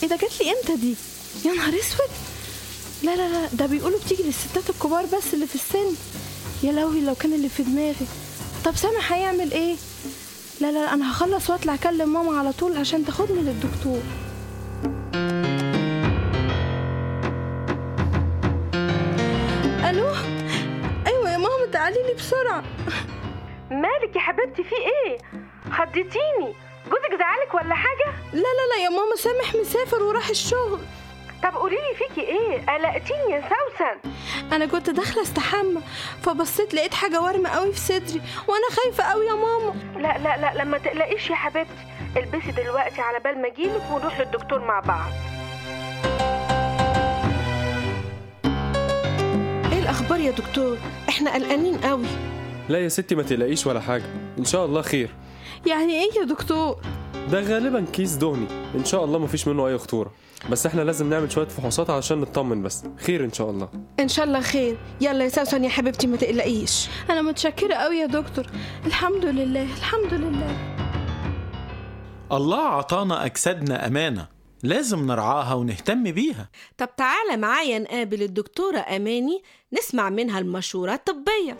ايه ده جات لي امتى دي يا نهار اسود لا لا لا ده بيقولوا بتيجي للستات الكبار بس اللي في السن يا لهوي لو كان اللي في دماغي طب سامح هيعمل ايه لا لا انا هخلص واطلع اكلم ماما على طول عشان تاخدني للدكتور الو ايوه يا ماما تعالي لي بسرعه مالك يا حبيبتي في ايه خضتيني جوزك زعلك ولا حاجه لا لا لا يا ماما سامح مسافر وراح الشغل طب قولي لي فيكي ايه قلقتيني يا سوسن انا كنت داخله استحمى فبصيت لقيت حاجه وارمه قوي في صدري وانا خايفه قوي يا ماما لا لا لا لما تقلقيش يا حبيبتي البسي دلوقتي على بال ما اجيلك ونروح للدكتور مع بعض ايه الاخبار يا دكتور احنا قلقانين قوي لا يا ستي ما تقلقيش ولا حاجة إن شاء الله خير يعني ايه يا دكتور ده غالبا كيس دهني إن شاء الله مفيش منه أي خطورة بس احنا لازم نعمل شوية فحوصات علشان نطمن بس خير إن شاء الله ان شاء الله خير يلا يا سوسن يا حبيبتي ما تقلقيش انا متشكره قوي يا دكتور الحمد لله الحمد لله الله عطانا أجسادنا أمانة لازم نرعاها ونهتم بيها طب تعالى معايا نقابل الدكتورة أماني نسمع منها المشورة الطبية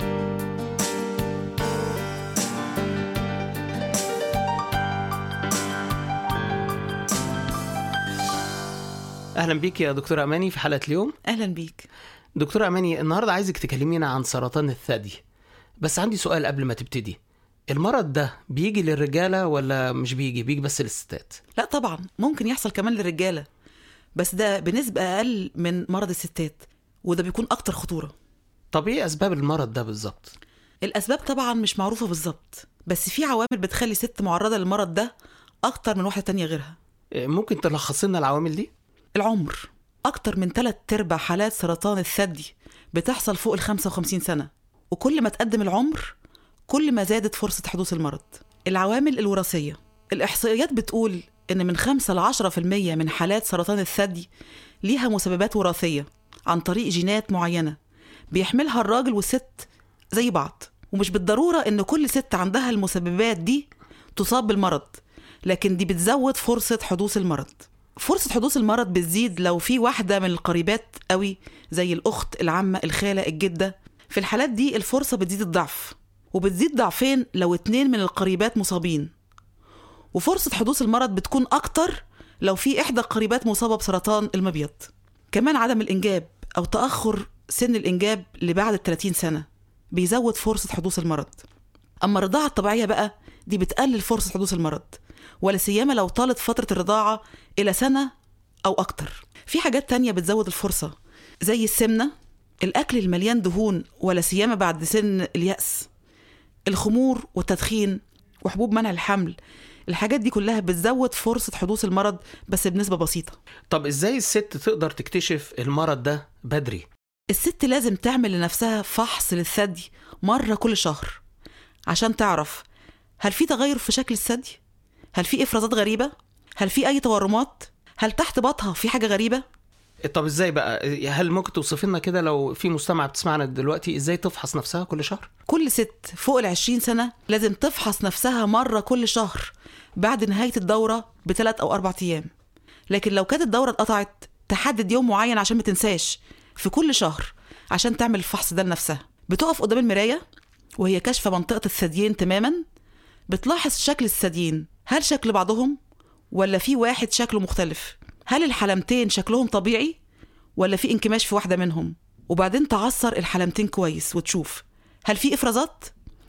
اهلا بيك يا دكتوره اماني في حلقه اليوم اهلا بيك دكتوره اماني النهارده عايزك تكلمينا عن سرطان الثدي بس عندي سؤال قبل ما تبتدي المرض ده بيجي للرجاله ولا مش بيجي بيجي بس للستات لا طبعا ممكن يحصل كمان للرجاله بس ده بنسبه اقل من مرض الستات وده بيكون اكتر خطوره طب ايه اسباب المرض ده بالظبط الاسباب طبعا مش معروفه بالظبط بس في عوامل بتخلي ست معرضه للمرض ده اكتر من واحده تانية غيرها إيه، ممكن تلخص لنا العوامل دي العمر أكتر من تلات أرباع حالات سرطان الثدي بتحصل فوق ال 55 سنة وكل ما تقدم العمر كل ما زادت فرصة حدوث المرض العوامل الوراثية الإحصائيات بتقول إن من 5 ل 10% من حالات سرطان الثدي ليها مسببات وراثية عن طريق جينات معينة بيحملها الراجل والست زي بعض ومش بالضرورة إن كل ست عندها المسببات دي تصاب بالمرض لكن دي بتزود فرصة حدوث المرض فرصة حدوث المرض بتزيد لو في واحدة من القريبات قوي زي الأخت العمة الخالة الجدة في الحالات دي الفرصة بتزيد الضعف وبتزيد ضعفين لو اتنين من القريبات مصابين وفرصة حدوث المرض بتكون أكتر لو في إحدى القريبات مصابة بسرطان المبيض كمان عدم الإنجاب أو تأخر سن الإنجاب لبعد ال 30 سنة بيزود فرصة حدوث المرض أما الرضاعة الطبيعية بقى دي بتقلل فرصة حدوث المرض ولا سيما لو طالت فترة الرضاعة إلى سنة أو أكتر في حاجات تانية بتزود الفرصة زي السمنة الأكل المليان دهون ولا سيما بعد سن اليأس الخمور والتدخين وحبوب منع الحمل الحاجات دي كلها بتزود فرصة حدوث المرض بس بنسبة بسيطة طب ازاي الست تقدر تكتشف المرض ده بدري الست لازم تعمل لنفسها فحص للثدي مرة كل شهر عشان تعرف هل في تغير في شكل الثدي؟ هل في إفرازات غريبة؟ هل في أي تورمات؟ هل تحت بطها في حاجة غريبة؟ طب ازاي بقى هل ممكن توصفي لنا كده لو في مستمع بتسمعنا دلوقتي ازاي تفحص نفسها كل شهر كل ست فوق ال 20 سنة لازم تفحص نفسها مرة كل شهر بعد نهاية الدورة بثلاث أو أربع أيام لكن لو كانت الدورة اتقطعت تحدد يوم معين عشان ما تنساش في كل شهر عشان تعمل الفحص ده لنفسها بتقف قدام المراية وهي كاشفة منطقة الثديين تماما بتلاحظ شكل الثديين هل شكل بعضهم ولا في واحد شكله مختلف هل الحلمتين شكلهم طبيعي ولا في انكماش في واحدة منهم وبعدين تعصر الحلمتين كويس وتشوف هل في افرازات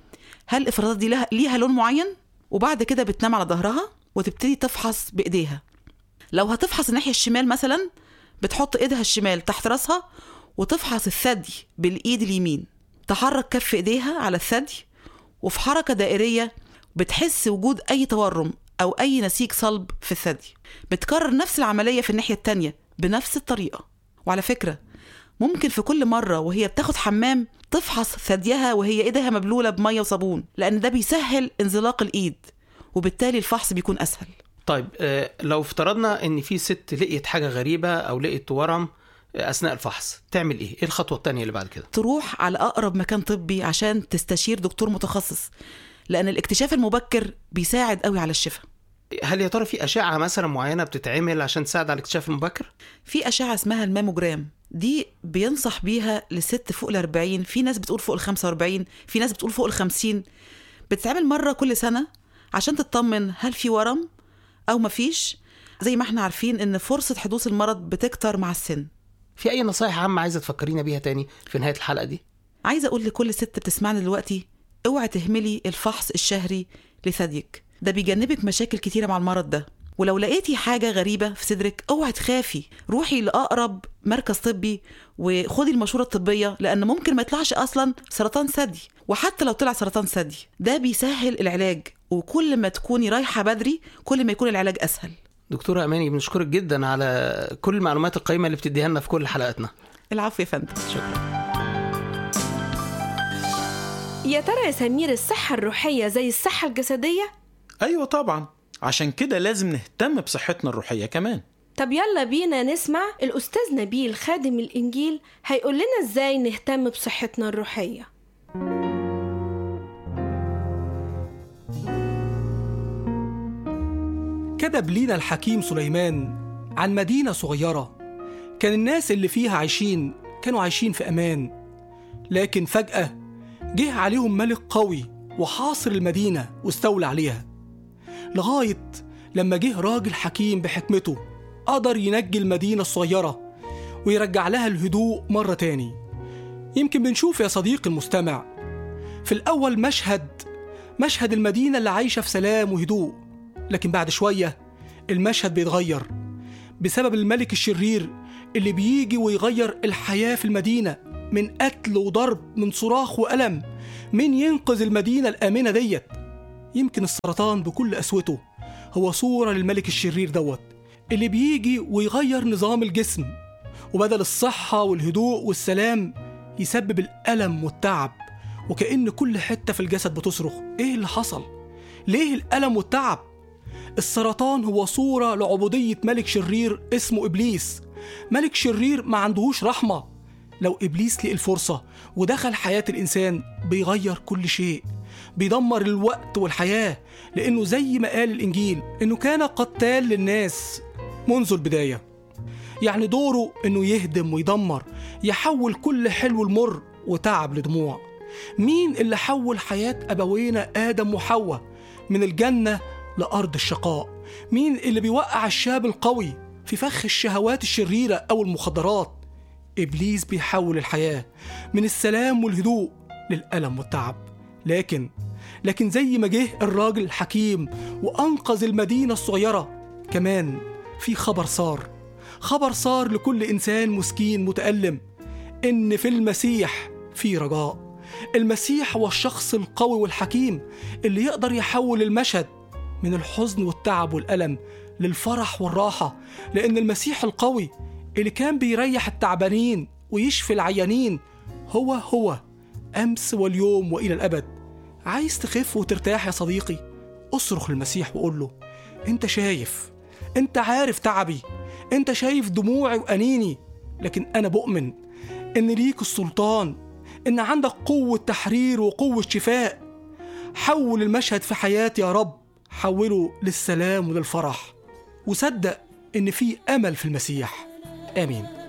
هل الافرازات دي لها ليها لون معين وبعد كده بتنام على ظهرها وتبتدي تفحص بايديها لو هتفحص الناحية الشمال مثلا بتحط ايدها الشمال تحت راسها وتفحص الثدي بالايد اليمين تحرك كف ايديها على الثدي وفي حركة دائرية بتحس وجود أي تورم أو أي نسيج صلب في الثدي بتكرر نفس العملية في الناحية التانية بنفس الطريقة وعلى فكرة ممكن في كل مرة وهي بتاخد حمام تفحص ثديها وهي ايدها مبلولة بمية وصابون لأن ده بيسهل انزلاق الإيد وبالتالي الفحص بيكون أسهل طيب آه، لو افترضنا ان في ست لقيت حاجه غريبه او لقيت ورم آه، اثناء الفحص تعمل ايه ايه الخطوه الثانيه اللي بعد كده تروح على أقرب مكان طبي عشان تستشير دكتور متخصص لأن الاكتشاف المبكر بيساعد قوي على الشفاء هل يا ترى في اشعه مثلا معينه بتتعمل عشان تساعد على الاكتشاف المبكر في أشعة اسمها الماموجرام دي بينصح بيها لست فوق ال 40 في ناس بتقول فوق ال 45 في ناس بتقول فوق ال 50 بتتعمل مرة كل سنة عشان تطمن هل في ورم أو مفيش زي ما احنا عارفين إن فرصة حدوث المرض بتكتر مع السن في اي نصايح عامه عايزه تفكرينا بيها تاني في نهايه الحلقه دي عايزة أقول لكل ست بتسمعنا دلوقتي اوعي تهملي الفحص الشهري لثديك ده بيجنبك مشاكل كتيرة مع المرض ده ولو لقيتي حاجة غريبة في صدرك اوعي تخافي روحي لأقرب مركز طبي وخدي المشورة الطبية لأن ممكن ما يطلعش أصلا سرطان ثدي وحتى لو طلع سرطان ثدي ده بيسهل العلاج وكل ما تكوني رايحة بدري كل ما يكون العلاج أسهل دكتوره اماني بنشكرك جدا على كل المعلومات القيمه اللي بتديها لنا في كل حلقاتنا العفو يا فندم شكرا يا ترى يا سمير الصحة الروحية زي الصحة الجسدية؟ أيوة طبعا عشان كده لازم نهتم بصحتنا الروحية كمان طب يلا بينا نسمع الأستاذ نبيل خادم الإنجيل هيقول لنا إزاي نهتم بصحتنا الروحية كتب لينا الحكيم سليمان عن مدينة صغيرة كان الناس اللي فيها عايشين كانوا عايشين في أمان لكن فجأة جه عليهم ملك قوي وحاصر المدينة واستولى عليها لغاية لما جه راجل حكيم بحكمته قدر ينجي المدينة الصغيرة ويرجع لها الهدوء مرة تاني يمكن بنشوف يا صديقي المستمع في الأول مشهد مشهد المدينة اللي عايشة في سلام وهدوء لكن بعد شوية المشهد بيتغير بسبب الملك الشرير اللي بيجي ويغير الحياة في المدينة من قتل وضرب من صراخ وألم مين ينقذ المدينة الآمنة ديت يمكن السرطان بكل قسوته هو صورة للملك الشرير دوت اللي بيجي ويغير نظام الجسم وبدل الصحة والهدوء والسلام يسبب الألم والتعب وكأن كل حتة في الجسد بتصرخ إيه اللي حصل؟ ليه الألم والتعب؟ السرطان هو صورة لعبودية ملك شرير اسمه إبليس ملك شرير ما عندهوش رحمة لو إبليس لقي الفرصة ودخل حياة الإنسان بيغير كل شيء بيدمر الوقت والحياة لأنه زي ما قال الإنجيل إنه كان قتال للناس منذ البداية يعني دوره إنه يهدم ويدمر يحول كل حلو المر وتعب لدموع مين اللي حول حياة أبوينا آدم وحواء من الجنة لأرض الشقاء مين اللي بيوقع الشاب القوي في فخ الشهوات الشريرة أو المخدرات إبليس بيحول الحياة من السلام والهدوء للألم والتعب لكن لكن زي ما جه الراجل الحكيم وأنقذ المدينة الصغيرة كمان في خبر صار خبر صار لكل إنسان مسكين متألم إن في المسيح في رجاء المسيح هو الشخص القوي والحكيم اللي يقدر يحول المشهد من الحزن والتعب والألم للفرح والراحة لأن المسيح القوي اللي كان بيريح التعبانين ويشفي العيانين هو هو أمس واليوم وإلى الأبد عايز تخف وترتاح يا صديقي اصرخ للمسيح وقول له انت شايف انت عارف تعبي انت شايف دموعي وأنيني لكن أنا بؤمن إن ليك السلطان إن عندك قوة تحرير وقوة شفاء حول المشهد في حياتي يا رب حوله للسلام وللفرح وصدق إن في أمل في المسيح آمين